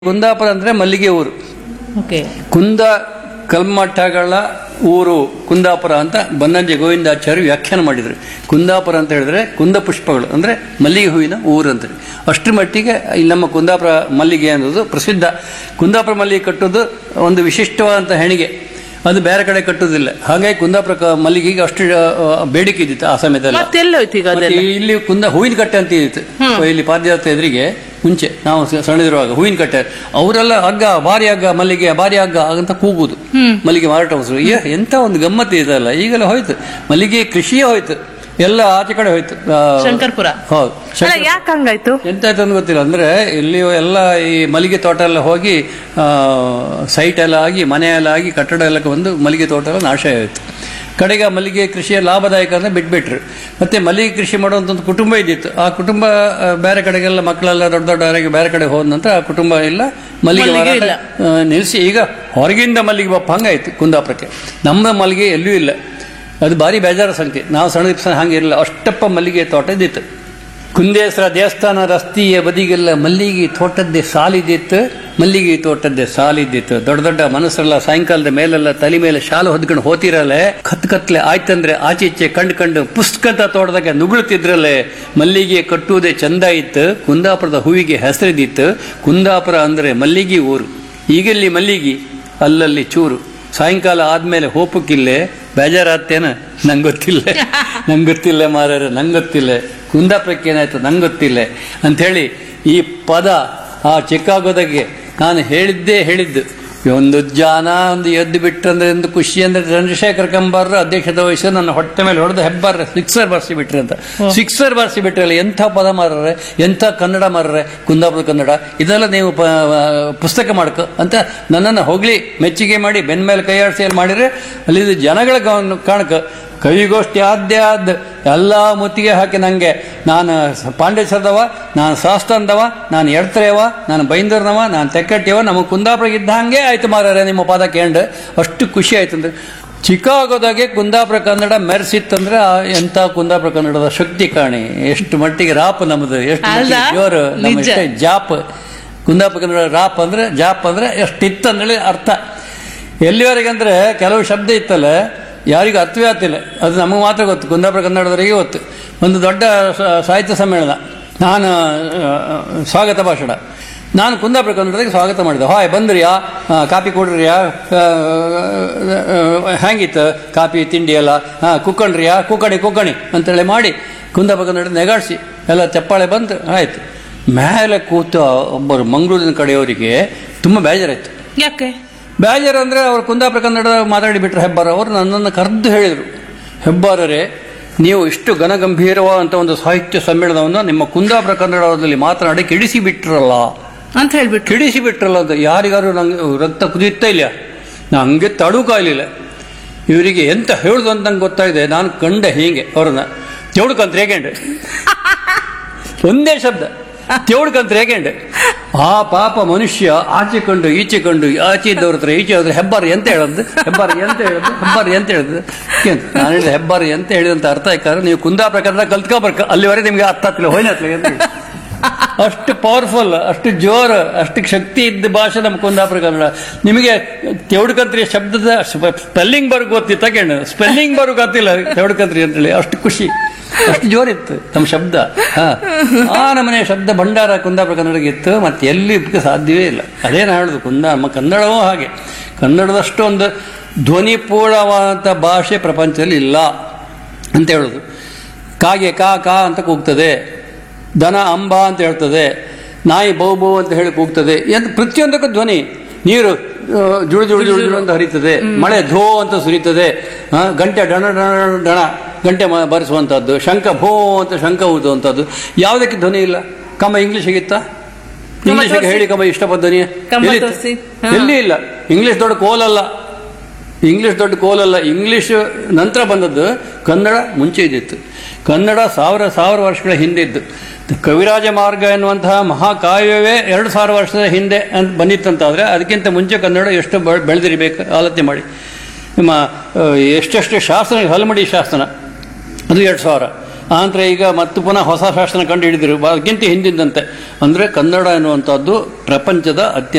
ಕುಂದಾಪುರ ಅಂದ್ರೆ ಮಲ್ಲಿಗೆ ಊರು ಓಕೆ ಕುಂದ ಕಲ್ಮಠಗಳ ಊರು ಕುಂದಾಪುರ ಅಂತ ಬನ್ನಂಜೆ ಗೋವಿಂದಾಚಾರ್ಯ ವ್ಯಾಖ್ಯಾನ ಮಾಡಿದ್ರು ಕುಂದಾಪುರ ಅಂತ ಹೇಳಿದ್ರೆ ಕುಂದ ಪುಷ್ಪಗಳು ಅಂದ್ರೆ ಮಲ್ಲಿಗೆ ಹೂವಿನ ಊರು ಅಂತ ಅಷ್ಟರ ಮಟ್ಟಿಗೆ ಇಲ್ಲಿ ನಮ್ಮ ಕುಂದಾಪುರ ಮಲ್ಲಿಗೆ ಅನ್ನೋದು ಪ್ರಸಿದ್ಧ ಕುಂದಾಪುರ ಮಲ್ಲಿಗೆ ಕಟ್ಟೋದು ಒಂದು ವಿಶಿಷ್ಟವಾದಂಥ ಹೆಣಿಗೆ ಅದು ಬೇರೆ ಕಡೆ ಕಟ್ಟೋದಿಲ್ಲ ಹಾಗಾಗಿ ಕುಂದಾಪುರ ಕ- ಮಲ್ಲಿಗೆಗೆ ಅಷ್ಟು ಆ, ಬೇಡಿಕೆ ಇದ್ದಿತ್ತು ಆ ಸಮಯದಲ್ಲಿ ಮತ್ತೆಲ್ಲ ಹೋಯ್ತು ಈಗ ಮತ್ತೆ ಅದೆಲ್ಲ ಇಲ್ಲಿ ಕುಂದ ಹೂವಿನ ಕಟ್ಟೆ ಅಂತ ಇತ್ತು ಇಲ್ಲಿ ಪಾದಯಾತ್ರೆ ಎದುರಿಗೆ ಮುಂಚೆ ನಾವು ಸ- ಸಣ್ಣದಿರುವಾಗ ಹೂವಿನ ಕಟ್ಟೆ ಅವರೆಲ್ಲ ಹಗ್ಗ ಭಾರಿ ಹಗ್ಗ ಮಲ್ಲಿಗೆ ಭಾರಿ ಹಗ್ಗ ಅಂತ ಕೂಗುದು ಮಲ್ಲಿಗೆ ಮಾರಾಟ ಹೊಸರು ಏ ಎಂತ ಒಂದು ಗಮ್ಮತ್ತು ಇದಲ್ಲ ಈಗೆಲ್ಲ ಹೋಯ್ತು ಮಲ್ಲಿಗೆ ಕೃಷಿಯೇ ಹೋಯ್ತು ಎಲ್ಲ ಆಚೆ ಕಡೆ ಹೋಯ್ತು ಆ, ಶಂಕರ್ಪುರ ಹೌದು ಅಲ್ಲ ಯಾಕೆ ಹಂಗಾಯ್ತು ಎಂತಾಯ್ತು ಅಂತ ಗೊತ್ತಿಲ್ಲ ಅಂದ್ರೆ ಇಲ್ಲಿ ಎಲ್ಲ ಈ ಮಲ್ಲಿಗೆ ತೋಟ ಎಲ್ಲ ಹೋಗಿ ಸೈಟ್ ಎಲ್ಲ ಆಗಿ ಮನೆ ಎಲ್ಲ ಆಗಿ ಕಟ್ಟಡ ಎಲ್ಲ ಬಂದು ಮಲ್ಲಿಗೆ ತೋಟ ಎಲ್ಲ ನಾಶ ಆಯಿತು ಕಡೆಗೆ ಆ ಮಲ್ಲಿಗೆ ಕೃಷಿಯ ಲಾಭದಾಯಕ ಅಂತ ಬಿಟ್ಬಿಟ್ರು ಮತ್ತೆ ಮಲ್ಲಿಗೆ ಕೃಷಿ ಮಾಡುವಂತ ಒಂದು ಕುಟುಂಬ ಇದ್ದಿತ್ತು ಆ ಕುಟುಂಬ ಆ, ಬೇರೆ ಕಡೆಗೆಲ್ಲ ಮಕ್ಕಳೆಲ್ಲ ದೊಡ್ಡ ದೊಡ್ಡವರಾಗಿ ಬೇರೆ ಕಡೆ ಹೋದ ನಂತರ ಆ ಕುಟುಂಬ ಇಲ್ಲ ಮಲ್ಲಿಗೆ ಮಲ್ಲಿಗೆ ಮಾರಾಟ, ಇಲ್ಲ. ಆ, ನಿಲ್ಲಿಸಿ ಈಗ ಹೊರಗಿಂದ ಮಲ್ಲಿಗೆ ಬಪ್ಪ ಹಂಗಾಯ್ತು ಕುಂದಾಪುರಕ್ಕೆ ನಮ್ಮ ಮಲ್ಲಿಗೆ ಎಲ್ಲೂ ಇಲ್ಲ ಅದು ಭಾರಿ ಬೇಜಾರ ಸಂಖ್ಯೆ ನಾವು ಸಣ್ಣ ದಿವಸ ಹಂಗೆ ಇರಲಿಲ್ಲ ಅಷ್ಟಪ್ಪ ಮಲ್ಲಿಗೆ ತೋಟ ಇದ್ದಿತ್ತು ಕುಂದೇಶ್ವರ ದೇವಸ್ಥಾನ ರಸ್ತೆಯ ಬದಿಗೆಲ್ಲ ಮಲ್ಲಿಗೆ ತೋಟದ್ದೇ ಸಾಲಿದ್ದಿತ್ತು ಮಲ್ಲಿಗೆ ತೋಟದ್ದೇ ಸಾಲಿದ್ದಿತ್ತು ದೊಡ್ಡ ದೊಡ್ಡ ಮನಸ್ಸೆಲ್ಲ ಸಾಯಂಕಾಲದ ಮೇಲೆಲ್ಲ ತಲೆ ಮೇಲೆ ಶಾಲು ಹೊದ್ಕೊಂಡು ಹೋತಿರಲ್ಲ ಕತ್ ಕತ್ಲೆ ಆಯ್ತಂದ್ರೆ ಆಚೆ ಈಚೆ ಕಂಡು ಕಂಡು ಪುಸ್ತಕದ ತೋಟದಾಗ ನುಗುಳುತ್ತಿದ್ರಲ್ಲೇ ಮಲ್ಲಿಗೆ ಕಟ್ಟುವುದೇ ಚಂದ ಇತ್ತು ಕುಂದಾಪುರದ ಹೂವಿಗೆ ಹೆಸರಿದ್ದಿತ್ತು ಕುಂದಾಪುರ ಅಂದ್ರೆ ಮಲ್ಲಿಗೆ ಊರು ಈಗೆಲ್ಲಿ ಮಲ್ಲಿಗೆ ಅಲ್ಲಲ್ಲಿ ಚೂರು ಸಾಯಂಕಾಲ ಆದ್ಮೇಲೆ ಹೋಪಕ್ಕಿಲ್ಲೆ ಬೇಜಾರಾತೇನ ನಂಗೆ ಗೊತ್ತಿಲ್ಲ ನಂಗೆ ಗೊತ್ತಿಲ್ಲ ಮಾರಾರ ನಂಗೆ ಗೊತ್ತಿಲ್ಲ ಕುಂದಾಪುರಕ್ಕೆ ಏನಾಯ್ತು ನಂಗೆ ಗೊತ್ತಿಲ್ಲ ಅಂಥೇಳಿ ಈ ಪದ ಆ ಚಿಕ್ಕಾಗೋದಾಗೆ ನಾನು ಹೇಳಿದ್ದೇ ಹೇಳಿದ್ದು ಒಂದು ಜಾನ ಒಂದು ಎದ್ದು ಬಿಟ್ರಂದ್ರೆ ಒಂದು ಖುಷಿ ಅಂದ್ರೆ ಚಂದ್ರಶೇಖರ್ ಕಂಬಾರ ಅಧ್ಯಕ್ಷತೆ ವಹಿಸಿ ನನ್ನ ಹೊಟ್ಟೆ ಮೇಲೆ ಹೊಡೆದು ಹೆಬ್ಬಾರ ಸಿಕ್ಸರ್ ಬಾರಿಸಿ ಬಿಟ್ರಿ ಅಂತ ಸಿಕ್ಸರ್ ಬಾರಿಸಿ ಬಿಟ್ರಲ್ಲ ಎಂಥ ಪದ ಮಾರ್ರೆ ಎಂಥ ಕನ್ನಡ ಮಾರ್ರೆ ಕುಂದಾಪುರ ಕನ್ನಡ ಇದೆಲ್ಲ ನೀವು ಪ- ಪುಸ್ತಕ ಮಾಡ್ಕೊ ಅಂತ ನನ್ನನ್ನು ಹೋಗ್ಲಿ ಮೆಚ್ಚುಗೆ ಮಾಡಿ ಬೆನ್ ಮೇಲೆ ಕೈ ಆಡಿಸಿ ಅಲ್ಲಿ ಮಾಡಿದ್ರೆ ಅಲ್ಲಿ ಜನಗಳ ಗಮನ ಕಾಣಕ ಕವಿಗೋಷ್ಠಿ ಆದ್ಯ ಆದ್ ಎಲ್ಲ ಮುತ್ತಿಗೆ ಹಾಕಿ ನಂಗೆ ನಾನು ಪಾಂಡೇಶ್ವರದವ ನಾನು ಶಾಸ್ತಂದವ ನಾನು ಎಡ್ತರೇವ ನಾನು ಬೈಂದೂರ್ನವ ನಾನು ತೆಕ್ಕಟ್ಟಿಯವ ನಮ್ಮ ಕುಂದಾಪುರ ಇದ್ದಂಗೆ ಆಯ್ತು ಮಾರಾರೆ ನಿಮ್ಮ ಪದ ಕೇಂದ್ರ ಅಷ್ಟು ಖುಷಿ ಆಯ್ತು ಅಂದ್ರೆ ಚಿಕಾಗೋದಾಗೆ ಕುಂದಾಪುರ ಕನ್ನಡ ಮೆರೆಸಿತ್ತಂದ್ರೆ ಆ ಎಂತ ಕುಂದಾಪುರ ಕನ್ನಡದ ಶಕ್ತಿ ಕಾಣಿ ಎಷ್ಟು ಮಟ್ಟಿಗೆ ರಾಪ್ ನಮ್ದು ಎಷ್ಟು ಮಟ್ಟಿಗೆ ಅಲ್ವಾ? ಜೋರು ನಮ್ಮ ನಿಜ. ಎಷ್ಟೇ ಜಾಪ್ ಕುಂದಾಪುರ ಕನ್ನಡ ರಾಪ್ ಅಂದ್ರೆ ಜಾಪ್ ಅಂದ್ರೆ ಎಷ್ಟಿತ್ತು ಅಂದೇಳಿ ಅರ್ಥ ಎಲ್ಲಿವರೆಗೆ ಅಂದ್ರೆ ಕೆಲವು ಶಬ್ದ ಇತ್ತಲ್ಲ ಯಾರಿಗೂ ಅರ್ಥವೇ ಆಗ್ತಿಲ್ಲ ಅದು ನಮಗೆ ಮಾತ್ರ ಗೊತ್ತು ಕುಂದಾಪುರ ಕನ್ನಡದವರಿಗೆ ಗೊತ್ತು ಒಂದು ದೊಡ್ಡ ಸ- ಸಾಹಿತ್ಯ ಸಮ್ಮೇಳನ ನಾನು ಆ, ಸ್ವಾಗತ ಭಾಷಣ ನಾನು ಕುಂದಾಪುರ ಕನ್ನಡದಾಗ ಸ್ವಾಗತ ಮಾಡಿದೆ ಹಾಯ್ ಬಂದ್ರಿಯಾ ಆ, ಕಾಪಿ ಕೊಡ್ರಿಯಾ ಆ, ಆ, ಹೆಂಗಿತ್ತು ಕಾಪಿ ತಿಂಡಿ ಎಲ್ಲ ಹಾಂ ಕುಕ್ಕಣ್ರಿಯಾ ಕುಕ್ಕಣಿ ಕುಕ್ಕಣಿ ಅಂತೇಳಿ ಮಾಡಿ ಕುಂದಾಪುರ ಕನ್ನಡ ನೆಗಾಡಿಸಿ ಎಲ್ಲ ಚಪ್ಪಾಳೆ ಬಂತು ಆಯ್ತು ಮೇಲೆ ಕೂತ ಒಬ್ಬರು ಮಂಗಳೂರಿನ ಕಡೆಯವರಿಗೆ ತುಂಬ ಬೇಜಾರಾಯ್ತು ಯಾಕೆ ಬೇಜಾರು ಅಂದ್ರೆ ಅವರು ಕುಂದಾಪುರ ಕನ್ನಡ ಮಾತಾಡಿ ಬಿಟ್ರು ಹೆಬ್ಬಾರ ಅವರು ನನ್ನನ್ನು ಕರೆದು ಹೇಳಿದರು ಹೆಬ್ಬಾರರೇ ನೀವು ಇಷ್ಟು ಘನಗಂಭೀರವಾದಂಥ ಒಂದು ಸಾಹಿತ್ಯ ಸಮ್ಮೇಳನವನ್ನು ನಿಮ್ಮ ಕುಂದಾಪುರ ಕನ್ನಡದಲ್ಲಿ ಮಾತನಾಡಿ ಕೆಡಿಸಿ ಬಿಟ್ರಲ್ಲ ಅಂತ ಹೇಳ್ಬಿಟ್ರು ಕೆಡಿಸಿ ಬಿಟ್ರಲ್ಲ ಅಂತ ಯಾರಿಗಾರು ನಂಗೆ ರಕ್ತ ಕುದಿಯುತ್ತಾ ಇಲ್ಲ ನಂಗೆ ತಡುಕಾಗಲಿಲ್ಲ ಇವರಿಗೆ ಎಂತ ಹೇಳುದು ಅಂತ ನಂಗೆ ಗೊತ್ತಾಗಿದೆ ನಾನು ಕಂಡೆ ಹೀಗೆ ಅವ್ರನ್ನ ತೆವಡ್ಕಂತ ರೇಗಂಡೆ ಒಂದೇ ಶಬ್ದ ತೆವಡ್ಕಂತ ರೇಗಂಡೆ ಆ ಪಾಪ ಮನುಷ್ಯ ಆಚೆ ಕಂಡು ಈಚೆ ಕಂಡು ಆಚೆ ಇದ್ದವ್ರ ಹತ್ರ ಈಚೆ ಹೋದ್ರೆ ಹೆಬ್ಬಾರಿ ಎಂತ ಹೇಳದ್ದು ಹೆಬ್ಬಾರಿ ಎಂತ ಹೇಳದ್ದು ಹೆಬ್ಬಾರಿ ಎಂತ ಹೇಳದ್ದು ಏನು ನಾನು ಹೇಳಿದೆ ಹೆಬ್ಬಾರಿ ಎಂತ ಹೇಳಿದಂತ ಅರ್ಥ ಆಯ್ತಾರೆ ನೀವು ಕುಂದಾಪುರ ಕನ್ನಡ ಕಲ್ತ್ಕೋಬೇಕು ಅಲ್ಲಿವರೆಗೆ ನಿಮ್ಗೆ ಅರ್ಥ ಆಗ್ತಿಲ್ಲ ಹೋಯ್ನತ್ಲೆ ಅಂತ ಹೇಳಿ. ಅಷ್ಟು ಪವರ್ಫುಲ್ ಅಷ್ಟು ಜೋರು ಅಷ್ಟು ಶಕ್ತಿ ಇದ್ದ ಭಾಷೆ ನಮ್ಮ ಕುಂದಾಪುರ ಕನ್ನಡ ನಿಮಗೆ ತೆವಡ್ಕಂತ್ರಿ ಶಬ್ದದ ಸ್ಪೆಲ್ಲಿಂಗ್ ಬರೋ ಗೊತ್ತಿತ್ತ ಕೇಳ ಸ್ಪೆಲ್ಲಿಂಗ್ ಬರೋ ಗೊತ್ತಿಲ್ಲ ತೆವಡ್ಕಂತ್ರಿ ಅಂತೇಳಿ ಅಷ್ಟು ಖುಷಿ ಅಷ್ಟು ಜೋರಿತ್ತು ನಮ್ಮ ಶಬ್ದ ಹಾ ಆ ನಮನೆ ಶಬ್ದ ಭಂಡಾರ ಕುಂದಾಪುರ ಕನ್ನಡಕ್ಕೆ ಇತ್ತು ಮತ್ತೆ ಎಲ್ಲಿ ಇದಕ್ಕೆ ಸಾಧ್ಯವೇ ಇಲ್ಲ ಅದೇ ನಾನು ಹೇಳುದು ಕುಂದ ನಮ್ಮ ಕನ್ನಡವೂ ಹಾಗೆ ಕನ್ನಡದಷ್ಟು ಒಂದು ಧ್ವನಿಪೂರ್ಣವಾದಂಥ ಭಾಷೆ ಪ್ರಪಂಚದಲ್ಲಿ ಇಲ್ಲ ಅಂತ ಹೇಳೋದು ಕಾಗೆ ಕಾ ಕಾ ಅಂತ ಕೂಗ್ತದೆ ದನ ಅಂಬ ಅಂತ ಹೇಳ್ತದೆ ನಾಯಿ ಬೌ ಬೌ ಅಂತ ಹೇಳಿ ಕೂಗ್ತದೆ ಎಂತ ಪ್ರತಿಯೊಂದಕ್ಕೂ ಧ್ವನಿ ನೀರು ಆ, ಜುಳು ಜುಳು ಜುಳು ಜುಳು ಅಂತ ಹರಿತದೆ ಮಳೆ ಧೋ ಅಂತ ಸುರಿತದೆ ಆ, ಗಂಟೆ ಡಣ ಡಣ ಡಣ ಡಣ ಗಂಟೆ ಮ- ಬಾರಿಸುವಂಥದ್ದು ಶಂಖ ಭೋ ಅಂತ ಶಂಖ ಊದುವಂಥದ್ದು ಯಾವುದಕ್ಕೆ ಧ್ವನಿ ಇಲ್ಲ ಕಮ್ಮ ಇಂಗ್ಲಿಷಿಗೆ ಇತ್ತ ಇಂಗ್ಲಿಷಿಗೆ ತೋರ್ಸಿ. ಹೇಳಿ ಕಮ್ಮ ಇಷ್ಟಪಟ್ಟ ಧ್ವನಿ ಕಮ್ಮ ಎಲ್ಲಿತ್ತು? ತೋರ್ಸಿ. ಹಾ. ಎಲ್ಲಿ ಇಲ್ಲ ಇಂಗ್ಲಿಷ್ ದೊಡ್ಡ ಕೋಲಲ್ಲ ಇಂಗ್ಲಿಷ್ ದೊಡ್ಡ ಕೋಲಲ್ಲ ಇಂಗ್ಲಿಷ್ ನಂತರ ಬಂದದ್ದು ಕನ್ನಡ ಮುಂಚೆ ಇದ್ದಿತ್ತು ಕನ್ನಡ ಸಾವಿರ ಸಾವಿರ ವರ್ಷಗಳ ಹಿಂದೆ ಇದ್ದು ಕವಿರಾಜ ಮಾರ್ಗ ಎನ್ನುವಂತಹ ಮಹಾಕಾವ್ಯವೇ ಎರಡು ಸಾವಿರ ವರ್ಷದ ಹಿಂದೆ ಅಂತ ಬಂದಿತ್ತಂತಾದ್ರೆ ಅದಕ್ಕಿಂತ ಮುಂಚೆ ಕನ್ನಡ ಎಷ್ಟು ಬೆಳ್- ಬೆಳೆದಿರಬೇಕು ಆಲೋಚನೆ ಮಾಡಿ ನಿಮ್ಮ ಆ, ಎಷ್ಟೆಷ್ಟು ಶಾಸನ ಹಲಮಡಿ ಶಾಸನ ಅದು ಎರಡು ಸಾವಿರ ಆನಂತರ ಈಗ ಮತ್ತೆ ಪುನಃ ಹೊಸ ಶಾಸನ ಕಂಡು ಹಿಡಿದಿರು ಅದಕ್ಕಿಂತ ಹಿಂದಿಂದಂತೆ ಅಂದರೆ ಕನ್ನಡ ಎನ್ನುವಂಥದ್ದು ಪ್ರಪಂಚದ ಅತ್ಯಂತ